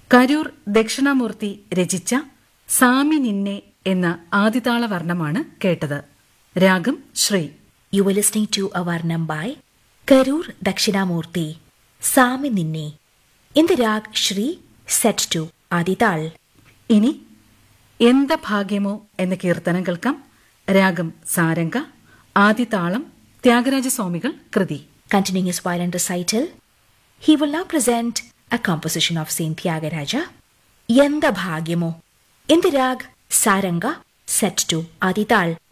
കരൂർ ദക്ഷിണാമൂർത്തി രചിച്ച സാമി നിന്നെ എന്ന ആദിതാള വർണ്ണമാണ് കേട്ടത് രാഗം Shri You were listening to a Varnam by Karur Dakshinamurti, Sami Ninne, in the rag Shri set to Adital. ഇനി എന്ത ഭാഗ്യമോ എന്ന കീർത്തനം കേൾക്കാം രാഗം സാരംഗ ആദിതാളം ത്യാഗരാജസ്വാമികൾ കൃതി Continuing his violin recital, he will now present a composition of Saint Tyagaraja, Yenda Bhagyamo, in the rag Saranga set to Adital.